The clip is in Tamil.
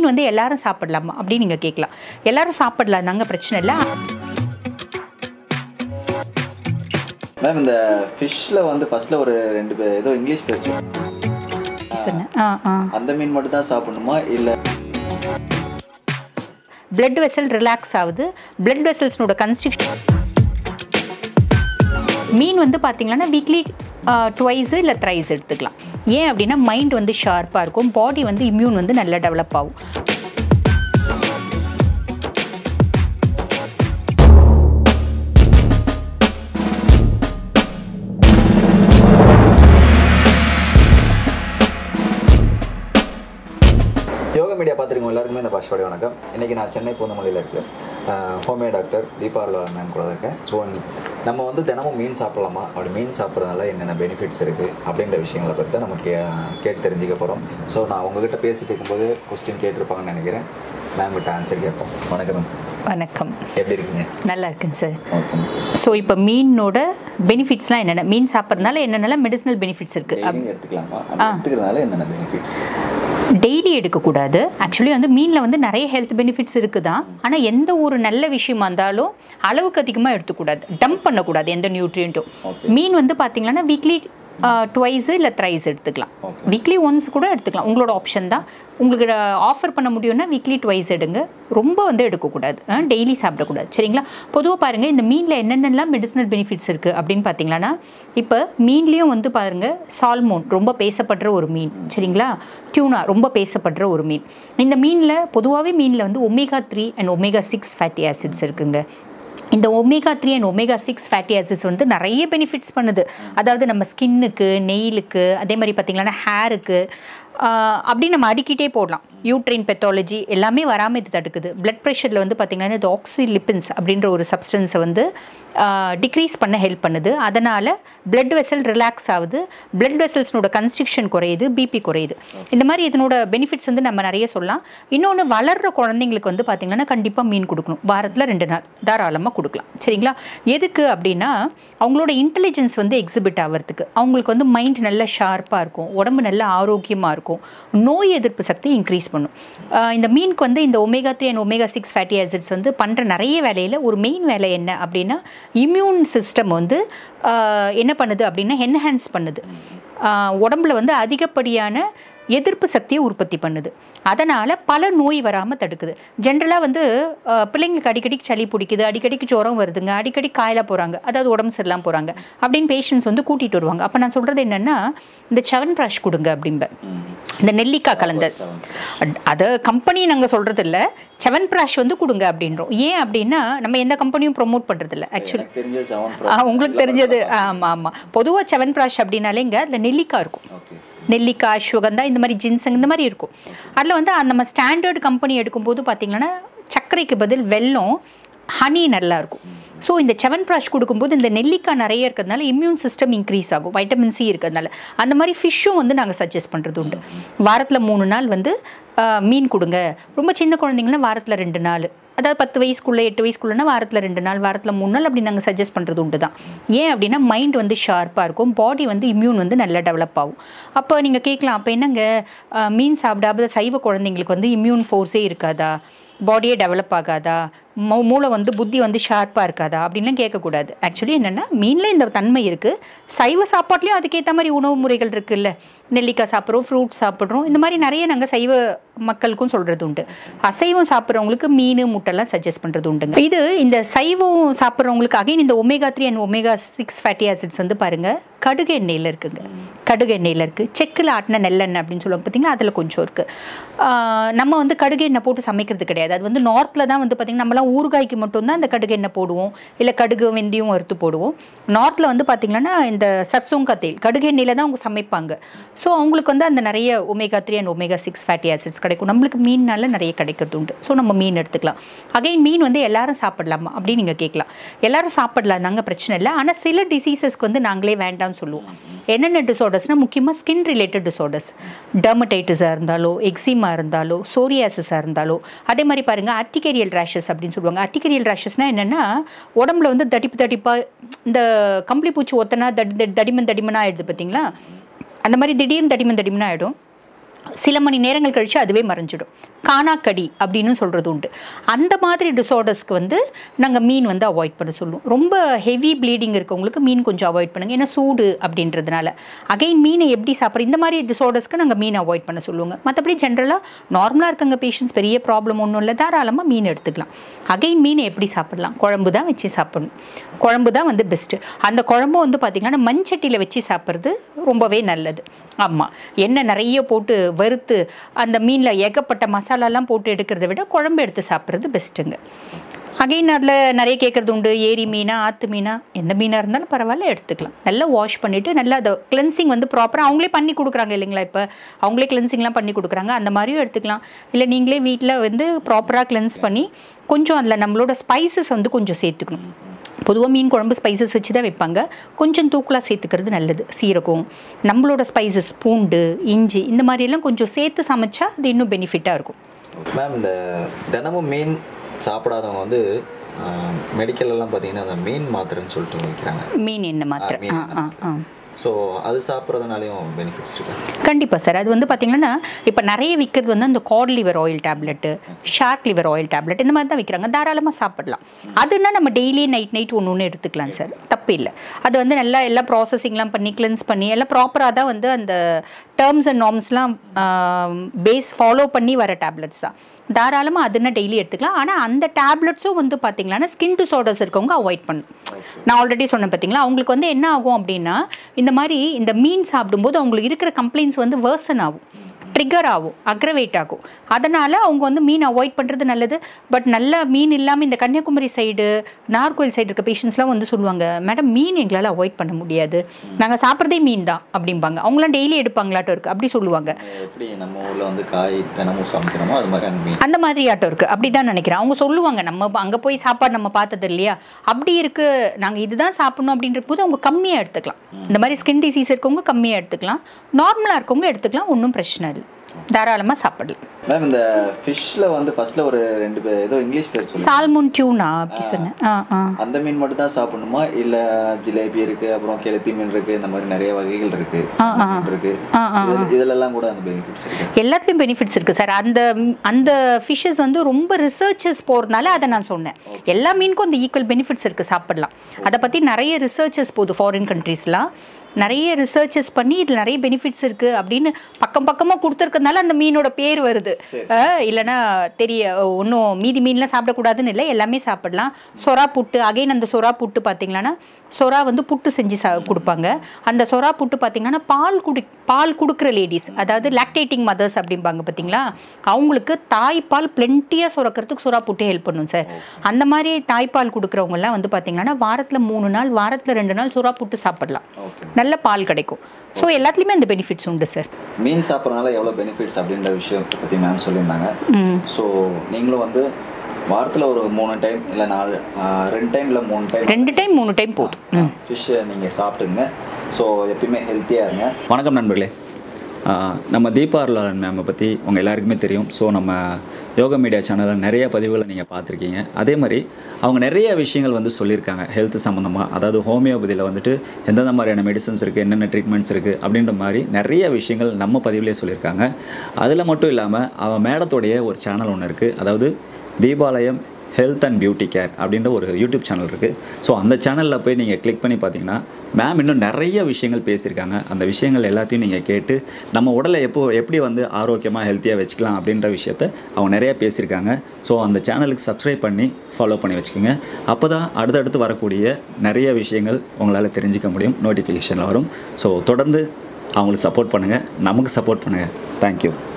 மீன் வந்து எல்லாரும் சாப்பிடலாமா அப்படின்னு நீங்கள் கேட்கலாம் எல்லாரும் சாப்பிடலாம் தாங்க பிரச்சனை இல்லை மேம் இந்த ஃபிஷ்ல வந்து ஃபர்ஸ்ட்ல ஒரு ரெண்டு பேர் ஏதோ இங்கிலீஷ் பேர் சொன்னீங்க. சொன்னேன் ஆ ஆ அந்த மீன் மட்டும் தான் சாப்பிடணுமா இல்ல பிளட் வெசல் ரிலாக்ஸ் ஆகுது பிளட் வெசல்ஸ்னோட கன்ஸ்ட்ரக்ஷன் மீன் வந்து பார்த்தீங்கன்னா வீக்லி ட்வைஸு இல்லை த்ரைஸ் எடுத்துக்கலாம் ஏன் அப்படின்னா மைண்ட் வந்து ஷார்ப்பாக இருக்கும் பாடி வந்து இம்யூன் வந்து நல்லா டெவலப் ஆகும் யோகா மீடியா பார்த்துருக்கோம் எல்லாருக்குமே இந்த பாஷ்பாடி வணக்கம் இன்னைக்கு நான் சென்னை பூந்தமல்லியில் இருக்கேன் ஹோமியோ டாக்டர் தீபாவளி மேம் கூட தான் இருக்கேன் ஸோ நம்ம வந்து தினமும் மீன் சாப்பிடலாமா அப்படி மீன் சாப்பிட்றதுனால என்னென்ன பெனிஃபிட்ஸ் இருக்குது அப்படின்ற விஷயங்களை பற்றி தான் நம்ம கே கேட்டு தெரிஞ்சுக்க போகிறோம் ஸோ நான் உங்ககிட்ட பேசிட்டு இருக்கும்போது கொஸ்டின் கேட்டிருப்பாங்கன்னு நினைக்கிறேன் மேம் கிட்ட ஆன்சர் கேட்போம் வணக்கம் மேம் வணக்கம் எப்படி இருக்கீங்க நல்லா இருக்குங்க சார் ஓகே ஸோ இப்போ மீனோட பெனிஃபிட்ஸ்லாம் என்னென்ன மீன் சாப்பிட்றதுனால என்னென்ன மெடிசனல் பெனிஃபிட்ஸ் இருக்குது டெய்லியும் எடுத்துக்கலாமா அப்படி எடுத்துக்கிறதுனால என்னென்ன பெனிஃபிட்ஸ் டெய்லி எடுக்கக்கூடாது ஆக்சுவலி வந்து மீனில் வந்து நிறைய ஹெல்த் பெனிஃபிட்ஸ் இருக்குது தான் ஆனால் எந்த ஒரு நல்ல விஷயமா இருந்தாலும் அளவுக்கு அதிகமாக எடுத்துக்கூடாது டம்ப் பண்ணக்கூடாது எந்த நியூட்ரியண்ட்டும் மீன் வந்து பார்த்தீங்கன்னா வீக்லி ட்வைஸு இல்லை த்ரைஸ் எடுத்துக்கலாம் வீக்லி ஒன்ஸ் கூட எடுத்துக்கலாம் உங்களோட ஆப்ஷன் தான் உங்களுக்கு ஆஃபர் பண்ண முடியும்னா வீக்லி ட்வைஸ் எடுங்க ரொம்ப வந்து எடுக்கக்கூடாது டெய்லி சாப்பிடக்கூடாது சரிங்களா பொதுவாக பாருங்கள் இந்த மீனில் என்னென்னலாம் மெடிசனல் பெனிஃபிட்ஸ் இருக்குது அப்படின்னு பார்த்தீங்கன்னா இப்போ மீன்லேயும் வந்து பாருங்கள் சால்மோன் ரொம்ப பேசப்படுற ஒரு மீன் சரிங்களா டியூனா ரொம்ப பேசப்படுற ஒரு மீன் இந்த மீனில் பொதுவாகவே மீனில் வந்து omega three and omega six fatty acids இருக்குங்க இந்த omega three and omega six fatty acids வந்து நிறைய பெனிஃபிட்ஸ் பண்ணுது அதாவது நம்ம ஸ்கின்னுக்கு நெயிலுக்கு அதே மாதிரி பார்த்திங்கன்னா ஹேருக்கு அப்படி நம்ம அடிக்கிட்டே போடலாம் யூட்ரைன் பெத்தாலஜி எல்லாமே வராமல் இது தடுக்குது பிளட் ப்ரெஷரில் வந்து பார்த்திங்கன்னா இந்த ஆக்சிலிப்பின்ஸ் அப்படின்ற ஒரு சப்ஸ்டன்ஸை வந்து டிக்ரீஸ் பண்ண ஹெல்ப் பண்ணுது அதனால் பிளட் வெசல் ரிலாக்ஸ் ஆகுது பிளட் வெசல்ஸ்னோட கன்ஸ்ட்ரிக்ஷன் குறையுது பிபி குறையுது இந்த மாதிரி இதனோட பெனிஃபிட்ஸ் வந்து நம்ம நிறைய சொல்லலாம் இன்னொன்று வளர்கிற குழந்தைங்களுக்கு வந்து பார்த்திங்கன்னா கண்டிப்பாக மீன் கொடுக்கணும் வாரத்தில் ரெண்டு நாள் தாராளமாக கொடுக்கலாம் சரிங்களா எதுக்கு அப்படின்னா அவங்களோட இன்டெலிஜென்ஸ் வந்து எக்ஸிபிட் ஆகிறதுக்கு அவங்களுக்கு வந்து மைண்ட் நல்லா ஷார்ப்பாக இருக்கும் உடம்பு நல்ல ஆரோக்கியமாக இருக்கும் நோய் எதிர்ப்பு சக்தி இன்க்ரீஸ் பண்ணும் ஆஹ் இந்த மீனுக்கு வந்து இந்த omega three and omega six fatty acids வந்து பண்ணுற நிறைய வேலையில் ஒரு மெயின் வேலை என்ன அப்படின்னா இம்யூன் சிஸ்டம் வந்து ஆஹ் என்ன பண்ணுது அப்படின்னா என்ஹான்ஸ் பண்ணுது ஆஹ் உடம்புல வந்து அதிகப்படியான எதிர்ப்பு சக்தியை உற்பத்தி பண்ணுது அதனால் பல நோய் வராமல் தடுக்குது ஜென்ரலாக வந்து ஆஹ் பிள்ளைங்களுக்கு அடிக்கடி சளி பிடிக்குது அடிக்கடிக்கு ஜுரம் வருதுங்க அடிக்கடி காயலாக போகிறாங்க அதாவது உடம்பு சரியில்லாம போகிறாங்க அப்படின்னு பேஷண்ட்ஸ் வந்து கூட்டிகிட்டு வருவாங்க அப்போ நான் சொல்கிறது என்னென்னா இந்த செவன் ப்ராஷ் கொடுங்க அப்படிம்ப இந்த நெல்லிக்காய் கலந்தது அட்- அது கம்பெனி நாங்கள் சொல்கிறது இல்லை செவன் ப்ராஷ் வந்து கொடுங்க அப்படின்றோம் ஏன் அப்படின்னா நம்ம எந்த கம்பெனியும் ப்ரொமோட் பண்ணுறது இல்லை ஆக்சுவலி எனக்கு தெரிஞ்ச செவன் ஆ, உங்களுக்கு தெரிஞ்சது ஆமாம் ஆமாம் பொதுவாக செவன் ப்ராஷ் அப்படின்னாலேங்க அதில் நெல்லிக்காய் இருக்கும் ஓகே நெல்லிக்காய் அஸ்வகந்தா இந்த மாதிரி ஜின்சங் இந்த மாதிரி இருக்கும் அதில் வந்து அந்த நம்ம ஸ்டாண்டர்ட் கம்பெனி எடுக்கும்போது பார்த்தீங்கன்னா சர்க்கரைக்கு பதில் வெல்லம் ஹனி நல்லா இருக்கும் ஸோ இந்த செவன் ப்ராஷ் கொடுக்கும்போது இந்த நெல்லிக்காய் நிறைய இருக்கிறதுனால இம்யூன் சிஸ்டம் இன்க்ரீஸ் ஆகும் வைட்டமின் சி இருக்கிறதுனால அந்த மாதிரி ஃபிஷ்ஷும் வந்து நாங்கள் சஜஸ்ட் பண்ணுறது உண்டு வாரத்தில் மூணு நாள் வந்து ஆ, மீன் கொடுங்க ரொம்ப சின்ன குழந்தைங்கன்னா வாரத்தில் ரெண்டு நாள் அதாவது பத்து வயசுக்குள்ளே எட்டு வயசுக்குள்ளனா வாரத்தில் ரெண்டு நாள் வாரத்தில் மூணு நாள் அப்படி நாங்கள் சஜஸ்ட் பண்ணுறது உண்டு தான் ஏன் அப்படின்னா மைண்ட் வந்து ஷார்ப்பாக இருக்கும் பாடி வந்து இம்யூன் வந்து நல்லா டெவலப் ஆகும் அப்போ நீங்கள் கேட்கலாம் அப்போ என்னங்க அஹ், மீன் சாப்பிடாத சைவ குழந்தைங்களுக்கு வந்து இம்யூன் ஃபோர்ஸே இருக்காதா பாடியே டெவலப் ஆகாதா மூ மூளை வந்து புத்தி வந்து ஷார்ப்பாக இருக்காதா அப்படின்லாம் கேட்கக்கூடாது ஆக்சுவலி என்னென்னா மீனில் இந்த தன்மை இருக்குது சைவ சாப்பாட்லேயும் அதுக்கேற்ற மாதிரி உணவு முறைகள் இருக்குல்ல நெல்லிக்காய் சாப்பிட்றோம் ஃப்ரூட் சாப்பிட்றோம் இந்த மாதிரி நிறைய நாங்கள் சைவ மக்களுக்கும் சொல்கிறது உண்டு அசைவம் சாப்பிட்றவங்களுக்கு மீன் முட்டைலாம் சஜஸ்ட் பண்ணுறது உண்டுங்க இது இந்த சைவம் சாப்பிட்றவங்களுக்கு அகைன் இந்த omega three and omega six fatty acids வந்து பாருங்கள் கடுகு எண்ணெயில் இருக்குங்க கடுகு எண்ணெயில் இருக்குது செக்கில் ஆட்டின நெல்லெண்ணெய் அப்படின்னு சொல்லுவாங்க பார்த்தீங்கன்னா அதில் கொஞ்சம் இருக்குது நம்ம வந்து கடுகு எண்ணெய் போட்டு சமைக்கிறது கிடையாது அது வந்து நார்த்தில் தான் வந்து பார்த்திங்கன்னா நம்மலாம் ஊறுகாய்க்கு மட்டும்தான் இந்த கடுகு எண்ணெய் போடுவோம் இல்லை கடுகு வெந்தயம் வறுத்து போடுவோம் நார்த்தில் வந்து பார்த்திங்கன்னா இந்த சர்சோங்கா தேல் கடுகு எண்ணெயில் தான் அவங்க சமைப்பாங்க ஸோ அவங்களுக்கு வந்து அந்த நிறைய omega three and omega six fatty acids கிடைக்கும் நம்மளுக்கு மீன்னால நிறைய கிடைக்கிறது உண்டு ஸோ நம்ம மீன் எடுத்துக்கலாம் அகைன் மீன் வந்து எல்லாரும் சாப்பிடலாமா அப்படின்னு நீங்கள் கேட்கலாம் எல்லாரும் சாப்பிடலாம் தாங்க பிரச்சனை இல்லை ஆனால் சில டிசீசஸ்க்கு வந்து நாங்களே வேண்டாம்னு சொல்லுவோம் என்னென்ன டிசார்டர்ஸ்னால் முக்கியமாக ஸ்கின் ரிலேட்டட் டிசார்டர்ஸ் டெர்மடைட்டிஸாக இருந்தாலோ எக்ஸிமா இருந்தாலோ சோரியாசிஸாக இருந்தாலோ அதே மாதிரி பாருங்கள் அட்டிகேரியல் ரேஷஸ் அப்படின்னு சொல்லுவாங்க அட்டிகேரியல் ரேஷஸ்னால் என்னென்னா உடம்புல வந்து தடிப்பு தடிப்பாக இந்த கம்பளி பூச்சி ஒத்தனா தடி தடி- தடிமன் தடிமனாக ஆயிடுது பார்த்தீங்களா அந்த மாதிரி திடீர்னு தடிமன் தடிமனாக ஆகிடும் சில மணி நேரங்கள் கழித்து அதுவே மறைஞ்சிடும் காணாக்கடி அப்படின்னு சொல்கிறது உண்டு அந்த மாதிரி டிசார்டர்ஸ்க்கு வந்து நாங்கள் மீன் வந்து அவாய்ட் பண்ண சொல்லுவோம் ரொம்ப ஹெவி ப்ளீடிங் இருக்கவங்களுக்கு மீன் கொஞ்சம் அவாய்ட் பண்ணுங்க ஏன்னா சூடு அப்படின்றதுனால அகைன் மீனை எப்படி சாப்பிட்ற இந்த மாதிரி டிசார்டர்ஸ்க்கு நாங்கள் மீன் அவாய்ட் பண்ண சொல்லுவோங்க மற்றபடி ஜென்ரலாக நார்மலாக இருக்கங்க பேஷண்ட்ஸ் பெரிய ப்ராப்ளம் ஒன்றும் இல்லை தாராளமாக மீன் எடுத்துக்கலாம் அகைன் மீனை எப்படி சாப்பிடலாம் குழம்பு தான் வச்சு சாப்பிடணும் குழம்பு தான் வந்து பெஸ்ட்டு அந்த குழம்பும் வந்து பார்த்திங்கன்னா மண்சட்டியில் வச்சு சாப்பிட்றது ரொம்பவே நல்லது ஆமாம் எண்ணெய் நிறைய போட்டு வறுத்து அந்த மீனில் ஏகப்பட்ட மசாலாலாம் போட்டு எடுக்கிறத விட குழம்பு எடுத்து சாப்பிட்றது பெஸ்ட்டுங்க அகைன் அதில் நிறைய கேட்குறது உண்டு ஏரி மீனா ஆற்று மீனா எந்த மீனாக இருந்தாலும் பரவாயில்ல எடுத்துக்கலாம் நல்லா வாஷ் பண்ணிவிட்டு நல்லா அதை கிளென்சிங் வந்து ப்ராப்பராக அவங்களே பண்ணி கொடுக்குறாங்க இல்லைங்களா இப்போ அவங்களே கிளென்சிங்லாம் பண்ணி கொடுக்குறாங்க அந்த மாதிரியும் எடுத்துக்கலாம் இல்லை நீங்களே வீட்டில் வந்து ப்ராப்பராக கிளென்ஸ் பண்ணி கொஞ்சம் அதில் நம்மளோட ஸ்பைசஸ் வந்து கொஞ்சம் சேர்த்துக்கணும் பொதுவாக மீன் குழம்பு ஸ்பைசஸ் வச்சு தான் வைப்பாங்க கொஞ்சம் தூக்கலாக சேர்த்துக்கிறது நல்லது சீரகம் நம்மளோட ஸ்பைசஸ் பூண்டு இஞ்சி இந்த மாதிரியெல்லாம் கொஞ்சம் சேர்த்து சமைச்சா அது இன்னும் பெனிஃபிட்டாக இருக்கும் மேம் இந்த தினமும் மீன் சாப்பிடாதவங்க வந்து மெடிக்கல் எல்லாம் பார்த்தீங்கன்னா அந்த மீன் மாத்திரைன்னு சொல்லிட்டு வைக்கிறாங்க மீன் என்ன மாத்திரை மீன் ஆ ஆ ஆ ஸோ அது சாப்பிட்றதுனாலையும் பெனிஃபிட்ஸ் இருக்கு கண்டிப்பாக சார் அது வந்து பார்த்தீங்கன்னா இப்போ நிறைய விற்கிறது வந்து அந்த cod liver oil tablet shark liver oil tablet இந்த மாதிரி தான் விற்கிறாங்க தாராளமாக சாப்பிடலாம் அதுனா நம்ம டெய்லி நைட் நைட் ஒன்று ஒன்று எடுத்துக்கலாம் சார் தப்பு இல்லை அது வந்து நல்லா எல்லாம் ப்ராசஸிங்லாம் பண்ணி கிளென்ஸ் பண்ணி எல்லாம் ப்ராப்பராக தான் வந்து அந்த டேர்ம்ஸ் அண்ட் நார்ம்ஸ்லாம் பேஸ் ஃபாலோ பண்ணி வர டேப்லெட்ஸ் தான் தாராளமாக அதுனா டெய்லி எடுத்துக்கலாம் ஆனால் அந்த டேப்லெட்ஸும் வந்து பார்த்தீங்கன்னா ஸ்கின் டிசார்டர்ஸ் இருக்கவங்க அவாய்ட் பண்ணும் நான் ஆல்ரெடி சொன்னேன் பார்த்தீங்களா அவங்களுக்கு வந்து என்ன ஆகும் அப்படின்னா இந்த மாதிரி இந்த மீன் சாப்பிடும்போது அவங்களுக்கு இருக்கிற கம்ப்ளைண்ட்ஸ் வந்து வேர்சன் ஆகும் ட்ரிகர் ஆகும் அக்ரவேட் ஆகும் அதனால் அவங்க வந்து மீன் அவாய்ட் பண்ணுறது நல்லது பட் நல்ல மீன் இல்லாமல் இந்த கன்னியாகுமரி சைடு நார்கோயில் சைடு இருக்க பேஷண்ட்ஸ்லாம் வந்து சொல்லுவாங்க மேடம் மீன் எங்களால் அவாய்ட் பண்ண முடியாது நாங்கள் சாப்பிட்றதே மீன் தான் அப்படிம்பாங்க அவங்களாம் டெய்லி எடுப்பாங்களாட்டம் இருக்குது அப்படி சொல்லுவாங்க எப்படி நம்ம ஊரில் வந்து காய் தினமும் சமைக்கிறோமோ அது மாதிரி அந்த மீன் அந்த மாதிரி ஆட்டம் இருக்குது அப்படி தான் நினைக்கிறேன் அவங்க சொல்லுவாங்க நம்ம அங்கே போய் சாப்பாடு நம்ம பார்த்தது இல்லையா அப்படி இருக்கு நாங்கள் இதுதான் சாப்பிடணும் அப்படின்ற போது அவங்க கம்மியாக எடுத்துக்கலாம் இந்த மாதிரி ஸ்கின் டிசீஸ் இருக்கவங்க கம்மியாக எடுத்துக்கலாம் நார்மலாக இருக்கவங்க எடுத்துக்கலாம் ஒன்றும் பிரச்சனை இல்லை தாராளமாக சாப்பிடலாம் மேம் இந்த ஃபிஷ்ல வந்து ஃபர்ஸ்ட்ல ஒரு ரெண்டு பேர் ஏதோ இங்கிலீஷ் பேர் சொல்லுங்க சால்மோன் டியூனா அப்படி சொன்னேன் ஆ ஆ அந்த மீன் மட்டும் தான் சாப்பிடணுமா இல்ல ஜிலேபி இருக்கு அப்புறம் கெளுத்தி மீன் இருக்கு இந்த மாதிரி நிறைய வகைகள் இருக்கு மீன் இருக்கு இதுல- இதுல எல்லாம் கூட அந்த பெனிஃபிட்ஸ் இருக்கு எல்லாத்துலேயும் பெனிஃபிட்ஸ் இருக்குது சார் அந்த அந்த ஃபிஷ்ஷஸ் வந்து ரொம்ப ரிசர்ச்சஸ் போகிறதுனால அதை நான் சொன்னேன் எல்லா மீனுக்கும் அந்த ஈக்குவல் பெனிஃபிட்ஸ் இருக்குது சாப்பிடலாம் அதை பற்றி நிறைய ரிசர்ச்சஸ் போகுது ஃபாரின் கண்ட்ரீஸ்லாம் நிறைய ரிசர்ச்சஸ் பண்ணி இதில் நிறைய பெனிஃபிட்ஸ் இருக்குது அப்படின்னு பக்கம் பக்கமாக கொடுத்துருக்கறதுனால அந்த மீனோட பேர் வருது அஹ், இல்லைன்னா தெரிய ஒன்றும் மீதி மீன்லாம் சாப்பிடக்கூடாதுன்னு இல்லை எல்லாமே சாப்பிடலாம் சொரா புட்டு அகைன் அந்த சொரா புட்டு பார்த்தீங்கன்னா சொரா வந்து புட்டு செஞ்சு சா கொடுப்பாங்க அந்த சொரா புட்டு பார்த்தீங்கன்னா பால் குடி பால் கொடுக்குற லேடிஸ் அதாவது லாக்டேட்டிங் மதர்ஸ் அப்படிம்பாங்க பார்த்தீங்களா அவங்களுக்கு தாய்ப்பால் பிளென்ட்டியாக சுரக்கிறதுக்கு சொரா புட்டு ஹெல்ப் பண்ணும் சார் அந்த மாதிரி தாய்ப்பால் கொடுக்குறவங்கலாம் வந்து பார்த்தீங்கன்னா வாரத்தில் மூணு நாள் வாரத்தில் ரெண்டு நாள் சுறா புட்டு சாப்பிடலாம் ஓகே நல்ல பால் கிடைக்கும் ஸோ எல்லாத்துலேயுமே அந்த பெனிஃபிட்ஸ் உண்டு சார் மீன் சாப்பிட்றதுனால எவ்வளோ பெனிஃபிட்ஸ் அப்படின்ற விஷயத்தை பற்றி மேம் சொல்லியிருந்தாங்க ம் ஸோ நீங்களும் வந்து வாரத்தில் ஒரு மூணு டைம் இல்லை நாலு ஆஹ் ரெண்டு டைம் இல்லை மூணு டைம் ரெண்டு டைம் மூணு டைம் போதும் ம் ஃபிஷ்ஷை நீங்கள் சாப்பிட்டுங்க ஸோ எப்பயுமே ஹெல்த்தியாக இருங்க வணக்கம் நண்பர்களே ஆஹ் நம்ம தீபா அருளாளன் மேமை பற்றி உங்கள் எல்லாருக்குமே தெரியும் ஸோ நம்ம யோகா மீடியா சேனலில் நிறைய பதிவுகளை நீங்கள் பார்த்துருக்கீங்க அதே மாதிரி அவங்க நிறைய விஷயங்கள் வந்து சொல்லியிருக்காங்க ஹெல்த் சம்மந்தமாக அதாவது ஹோமியோபதியில் வந்துட்டு எந்தெந்த மாதிரியான மெடிசன்ஸ் இருக்குது என்னென்ன ட்ரீட்மெண்ட்ஸ் இருக்குது அப்படின்ற மாதிரி நிறைய விஷயங்கள் நம்ம பதிவுலேயே சொல்லியிருக்காங்க அதில் மட்டும் இல்லாமல் அவன் மேடத்தோடைய ஒரு சேனல் ஒன்று இருக்குது அதாவது Deepalayam health and beauty care அப்படின்ற ஒரு யூடியூப் சேனல் இருக்குது ஸோ அந்த சேனலில் போய் நீங்கள் கிளிக் பண்ணி பார்த்தீங்கன்னா மேம் இன்னும் நிறைய விஷயங்கள் பேசியிருக்காங்க அந்த விஷயங்கள் எல்லாத்தையும் நீங்கள் கேட்டு நம்ம உடலை எப்போ எப்படி வந்து ஆரோக்கியமாக ஹெல்த்தியாக வச்சுக்கலாம் அப்படின்ற விஷயத்த அவங்க நிறைய பேசியிருக்காங்க ஸோ அந்த சேனலுக்கு சப்ஸ்கிரைப் பண்ணி ஃபாலோ பண்ணி வச்சுக்கோங்க அப்போ தான் அடுத்தடுத்து வரக்கூடிய நிறைய விஷயங்கள் உங்களால் தெரிஞ்சுக்க முடியும் நோட்டிஃபிகேஷனில் வரும் ஸோ தொடர்ந்து அவங்களுக்கு சப்போர்ட் பண்ணுங்கள் நமக்கு சப்போர்ட் பண்ணுங்கள் தேங்க்யூ